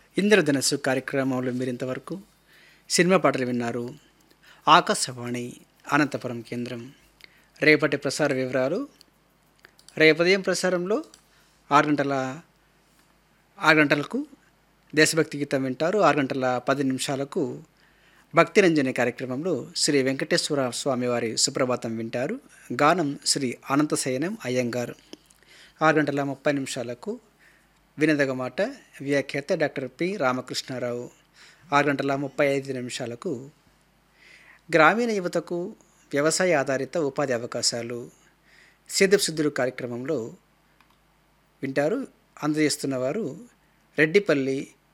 ఇంద్రధనస్సు కార్యక్రమంలో మీరు ఇంతవరకు సినిమా పాటలు విన్నారు ఆకాశవాణి అనంతపురం కేంద్రం రేపటి ప్రసార వివరాలు రేపు ఉదయం ప్రసారంలో ఆరు గంటల ఆరు గంటలకు దేశభక్తి గీతం వింటారు ఆరు గంటల పది నిమిషాలకు భక్తి రంజని కార్యక్రమంలో శ్రీ వెంకటేశ్వర స్వామివారి సుప్రభాతం వింటారు గానం శ్రీ అనంతశయనం అయ్యంగార్ ఆరు గంటల ముప్పై నిమిషాలకు వినదగ మాట వ్యాఖ్యాత డాక్టర్ పి రామకృష్ణారావు ఆరు గంటల ముప్పై ఐదు నిమిషాలకు గ్రామీణ యువతకు వ్యవసాయ ఆధారిత ఉపాధి అవకాశాలు సిద్ధపు సిద్ధులు కార్యక్రమంలో వింటారు అందజేస్తున్నవారు రెడ్డిపల్లి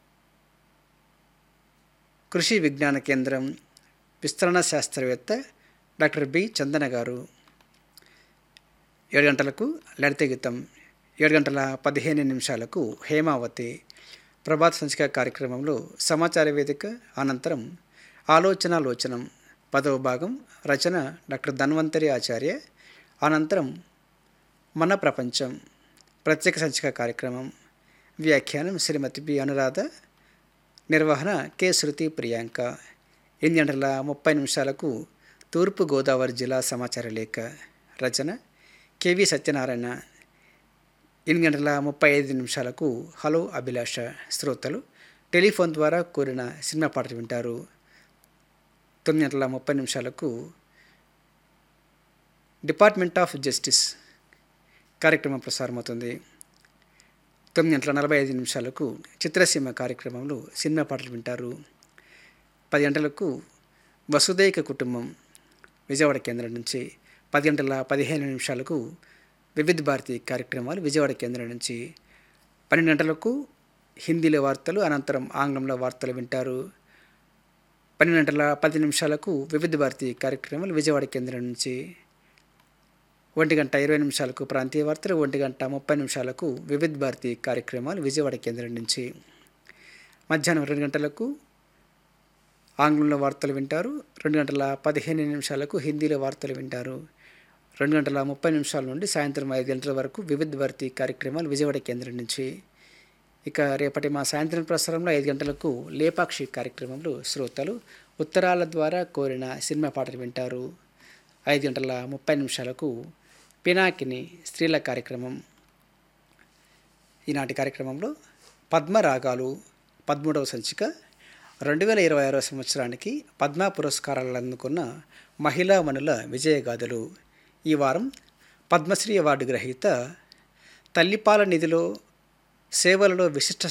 కృషి విజ్ఞాన కేంద్రం విస్తరణ శాస్త్రవేత్త డాక్టర్ బి చందన గారు ఏడు గంటలకు లలిత గీతం ఏడు గంటల పదిహేను నిమిషాలకు హేమావతి ప్రభాత సంచిక కార్యక్రమంలో సమాచార వేదిక అనంతరం ఆలోచనాలోచనం పదవ భాగం రచన డాక్టర్ ధన్వంతరి ఆచార్య అనంతరం మన ప్రపంచం ప్రత్యేక సంచిక కార్యక్రమం వ్యాఖ్యానం శ్రీమతి బి అనురాధ నిర్వహణ కె శృతి ప్రియాంక ఎనిమిది గంటల ముప్పై నిమిషాలకు తూర్పు గోదావరి జిల్లా సమాచార లేఖ రచన కెవి సత్యనారాయణ ఎనిమిది గంటల ముప్పై ఐదు నిమిషాలకు హలో అభిలాష శ్రోతలు టెలిఫోన్ ద్వారా కోరిన సినిమా పాటలు వింటారు తొమ్మిది గంటల ముప్పై నిమిషాలకు డిపార్ట్మెంట్ ఆఫ్ జస్టిస్ కార్యక్రమం ప్రసారమవుతుంది తొమ్మిది గంటల నలభై ఐదు నిమిషాలకు చిత్రసీమ కార్యక్రమంలో సినిమా పాటలు వింటారు పది గంటలకు వసుదైక కుటుంబం విజయవాడ కేంద్రం నుంచి పది గంటల పదిహేను నిమిషాలకు వివిధ భారతి కార్యక్రమాలు విజయవాడ కేంద్రం నుంచి పన్నెండు గంటలకు హిందీలో వార్తలు అనంతరం ఆంగ్లంలో వార్తలు వింటారు పన్నెండు గంటల పది నిమిషాలకు వివిధ భారతి కార్యక్రమాలు విజయవాడ కేంద్రం నుంచి ఒంటి గంట ఇరవై నిమిషాలకు ప్రాంతీయ వార్తలు ఒంటి గంట ముప్పై నిమిషాలకు వివిధ భారతి కార్యక్రమాలు విజయవాడ కేంద్రం నుంచి మధ్యాహ్నం రెండు గంటలకు ఆంగ్లంలో వార్తలు వింటారు రెండు గంటల పదిహేను నిమిషాలకు హిందీలో వార్తలు వింటారు రెండు గంటల ముప్పై నిమిషాల నుండి సాయంత్రం ఐదు గంటల వరకు వివిధ భారతి కార్యక్రమాలు విజయవాడ కేంద్రం నుంచి ఇక రేపటి మా సాయంత్రం ప్రసారంలో ఐదు గంటలకు లేపాక్షి కార్యక్రమంలో శ్రోతలు ఉత్తరాల ద్వారా కోరిన సినిమా పాటలు వింటారు ఐదు గంటల ముప్పై నిమిషాలకు పినాకిని స్త్రీల కార్యక్రమం ఈనాటి కార్యక్రమంలో పద్మరాగాలు పదమూడవ సంచిక రెండు వేల ఇరవై ఆరో సంవత్సరానికి పద్మ పురస్కారాలను అందుకున్న మహిళా మనుల విజయగాథలు ఈ వారం పద్మశ్రీ అవార్డు గ్రహీత తల్లిపాల నిధిలో సేవలలో విశిష్ట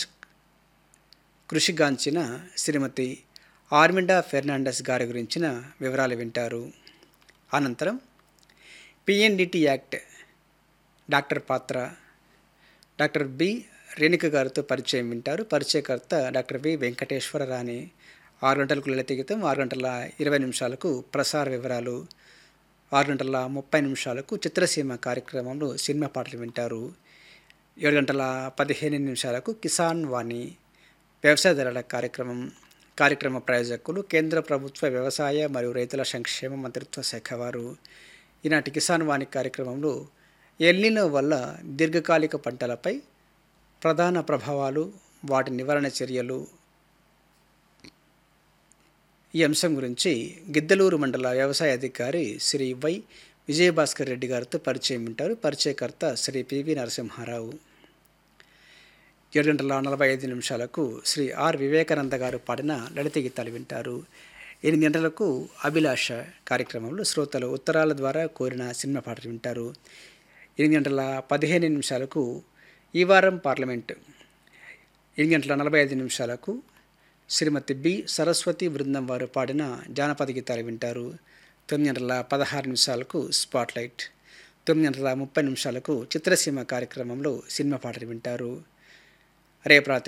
కృషిగాంచిన శ్రీమతి ఆర్మిండా ఫెర్నాండస్ గారి గురించిన వివరాలు వింటారు అనంతరం పిఎన్డిటి యాక్ట్ డాక్టర్ పాత్ర డాక్టర్ బి రేణుక గారితో పరిచయం వింటారు పరిచయకర్త డాక్టర్ వి వెంకటేశ్వర రాణి ఆరు గంటలకు లలిత గీతం ఆరు గంటల ఇరవై నిమిషాలకు ప్రసార వివరాలు ఆరు గంటల ముప్పై నిమిషాలకు చిత్రసీమ కార్యక్రమంలో సినిమా పాటలు వింటారు ఏడు గంటల పదిహేను నిమిషాలకు కిసాన్ వాణి వ్యవసాయదారుల కార్యక్రమం కార్యక్రమ ప్రాయోజకులు కేంద్ర ప్రభుత్వ వ్యవసాయ మరియు రైతుల సంక్షేమ మంత్రిత్వ శాఖ వారు ఈనాటి కిసాన్ వాణి కార్యక్రమంలో ఎల్నినో వల్ల దీర్ఘకాలిక పంటలపై ప్రధాన ప్రభావాలు వాటి నివారణ చర్యలు ఈ అంశం గురించి గిద్దలూరు మండల వ్యవసాయ అధికారి శ్రీ వై విజయభాస్కర్ రెడ్డి గారితో పరిచయం వింటారు పరిచయకర్త శ్రీ పివి నరసింహారావు ఏడు గంటల నలభై ఐదు నిమిషాలకు శ్రీ ఆర్ వివేకానంద గారు పాడిన లలిత గీతాలు వింటారు ఎనిమిది గంటలకు అభిలాష కార్యక్రమంలో శ్రోతలు ఉత్తరాల ద్వారా కోరిన సినిమా పాటలు వింటారు ఎనిమిది గంటల పదిహేను నిమిషాలకు ఈ వారం పార్లమెంట్ ఎనిమిది గంటల నలభై ఐదు నిమిషాలకు శ్రీమతి బి సరస్వతి బృందం వారు పాడిన జానపద గీతాలు వింటారు తొమ్మిది గంటల పదహారు నిమిషాలకు స్పాట్లైట్ తొమ్మిది గంటల ముప్పై నిమిషాలకు చిత్రసీమ కార్యక్రమంలో సినిమా పాటలు వింటారు రేపు రాత్రి